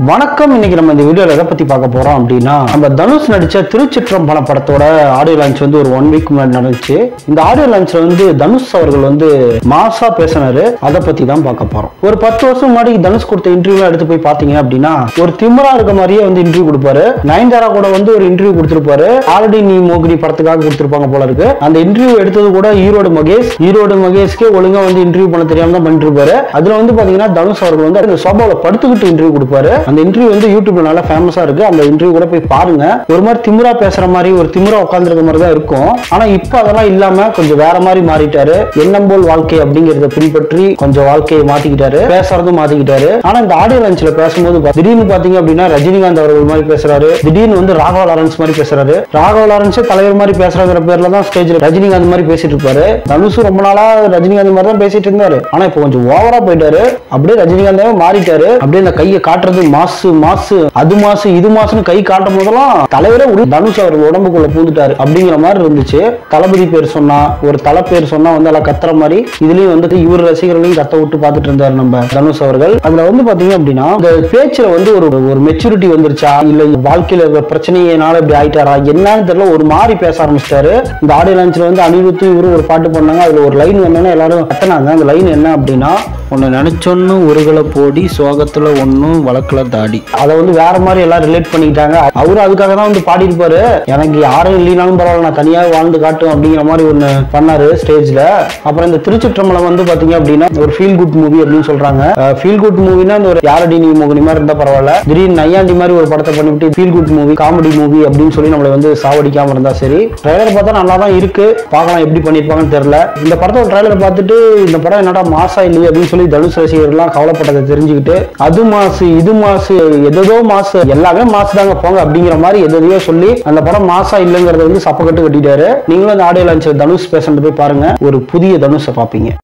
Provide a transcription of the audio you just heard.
வணக்கம் இன்னைக்கு நம்ம இந்த வீடியோல எதை பத்தி பார்க்க போறோம் அப்படின்னா நம்ம தனுஷ் நடிச்ச திருச்சிற்றம்பலம் படத்தோட ஆடியோ லான்ச் வந்து ஒரு ஒன் வீக் முன்னாடி நடந்துச்சு இந்த ஆடியோ லான்ச்ல வந்து தனுஷ் அவர்கள் வந்து மாசா பேசினாரு அதை பத்தி தான் பார்க்க போறோம் ஒரு பத்து வருஷம் முன்னாடி தனுஷ் கொடுத்த இன்டர்வியூ எடுத்து போய் பாத்தீங்க அப்படின்னா ஒரு திமிரா இருக்க மாதிரியே வந்து இன்டர்வியூ கொடுப்பாரு நயன்தாரா கூட வந்து ஒரு இன்டர்வியூ கொடுத்திருப்பாரு ஆல்ரெடி நீ மோகினி படத்துக்காக கொடுத்திருப்பாங்க போல இருக்கு அந்த இன்டர்வியூ எடுத்தது கூட ஈரோடு மகேஷ் ஈரோடு மகேஷ்க்கே ஒழுங்கா வந்து இன்டர்வியூ பண்ண தெரியாம தான் பண்ணிட்டு இருப்பாரு அதுல வந்து பாத்தீங்கன்னா தனுஷ் அவர்கள் வந்து அந்த சோபாவில படுத்துக்கிட்டு இன்டர்வியூ கொடுப்பாரு அந்த இன்டர்வியூ வந்து யூடியூப்ல நல்லா ஃபேமஸா இருக்கு அந்த இன்டர்வியூ கூட போய் பாருங்க ஒரு மாதிரி திமிரா பேசுற மாதிரி ஒரு திமிரா உட்கார்ந்துருக்க மாதிரி தான் இருக்கும் ஆனா இப்ப அதெல்லாம் இல்லாம கொஞ்சம் வேற மாதிரி மாறிட்டாரு எண்ணம் போல் வாழ்க்கை அப்படிங்கறத பின்பற்றி கொஞ்சம் வாழ்க்கையை மாத்திக்கிட்டாரு பேசுறதும் மாத்திக்கிட்டாரு ஆனா இந்த ஆடியோ லஞ்ச்ல பேசும்போது பா- திடீர்னு பாத்தீங்க அப்படின்னா ரஜினிகாந்த் அவர்கள் மாதிரி பேசுறாரு திடீர்னு வந்து ராகவ லாரன்ஸ் மாதிரி பேசுறாரு ராகவ லாரன்ஸே தலைவர் மாதிரி பேசுறங்கிற பேர்ல தான் ஸ்டேஜ்ல ரஜினிகாந்த் மாதிரி பேசிட்டு இருப்பாரு தனுஷும் ரொம்ப நாளா ரஜினிகாந்த் மாதிரி தான் பேசிட்டு இருந்தாரு ஆனா இப்போ கொஞ்சம் ஓவரா போயிட்டாரு அப்படியே ரஜினிகாந்தாவே மாறிட்டாரு அப்படியே அந்த கையை காட்டுறது மாசு மாசு அது மாசு இது மாசுன்னு கை காட்டும் போதெல்லாம் தலைவரே உள்ள தனுஷ் அவர் உடம்புக்குள்ள பூந்துட்டாரு அப்படிங்கிற மாதிரி இருந்துச்சு தளபதி பேர் சொன்னா ஒரு தலை பேர் சொன்னா வந்து எல்லாம் கத்துற மாதிரி இதுலயும் வந்துட்டு இவர் ரசிகர்களையும் கத்த விட்டு பார்த்துட்டு இருந்தாரு நம்ம தனுஷ் அவர்கள் அதுல வந்து பாத்தீங்க அப்படின்னா இந்த பேச்சுல வந்து ஒரு ஒரு மெச்சூரிட்டி வந்துருச்சா இல்ல வாழ்க்கையில இருக்கிற பிரச்சனையினால இப்படி ஆயிட்டாரா என்னன்னு தெரியல ஒரு மாதிரி பேச ஆரம்பிச்சிட்டாரு இந்த ஆடியோ லான்ச்ல வந்து அனிருத்து இவரு ஒரு பாட்டு பண்ணாங்க அதுல ஒரு லைன் என்னன்னா எல்லாரும் கத்துனாங்க அந்த லைன் என்ன அப்படின்னா உன்னை நினைச்சொன்னு ஒருகளை போடி சோகத்துல ஒன்னும் வழக்குல தாடி அதை வந்து வேற மாதிரி எல்லாம் ரிலேட் பண்ணிக்கிட்டாங்க அவரும் அதுக்காக தான் வந்து பாடி இருப்பாரு எனக்கு யாரும் இல்லைனாலும் பரவாயில்ல நான் தனியாக வாழ்ந்து காட்டும் அப்படிங்கிற மாதிரி ஒண்ணு பண்ணாரு ஸ்டேஜ்ல அப்புறம் இந்த திருச்சிற்றம்பலம் வந்து பாத்தீங்க அப்படின்னா ஒரு ஃபீல் குட் மூவி அப்படின்னு சொல்றாங்க ஃபீல் குட் மூவினா அந்த ஒரு யாரடி நீ மோகினி மாதிரி இருந்தா பரவாயில்ல திடீர்னு நையாண்டி மாதிரி ஒரு படத்தை பண்ணிவிட்டு feel good movie comedy movie அப்படின்னு சொல்லி நம்மளை வந்து சாவடிக்காம இருந்தா சரி ட்ரைலர் பார்த்தா நல்லா தான் இருக்கு பார்க்கலாம் எப்படி பண்ணிருப்பாங்கன்னு தெரியல இந்த படத்தோட ட்ரைலர் பார்த்துட்டு இந்த படம் என்னடா மாசா இல்லையே அப்படின்னு சொல்லி தனுஷ் ரசிகர்கள்லாம் கவலைப்பட்டதை தெரிஞ்சுக்கிட்டு அது மாசு இது மாசு எதோ மாசு எல்லாமே மாசு தாங்க போங்க அப்படிங்கிற மாதிரி எதையோ சொல்லி அந்த படம் மாசா இல்லைங்கிறத வந்து சப்பக்கட்டு கட்டிட்டாரு நீங்களும் அந்த ஆடியோ லான்ச் தனுஷ் பேசுறது போய் பாருங்க ஒரு புதிய தனுஷை பார்ப்பீங்க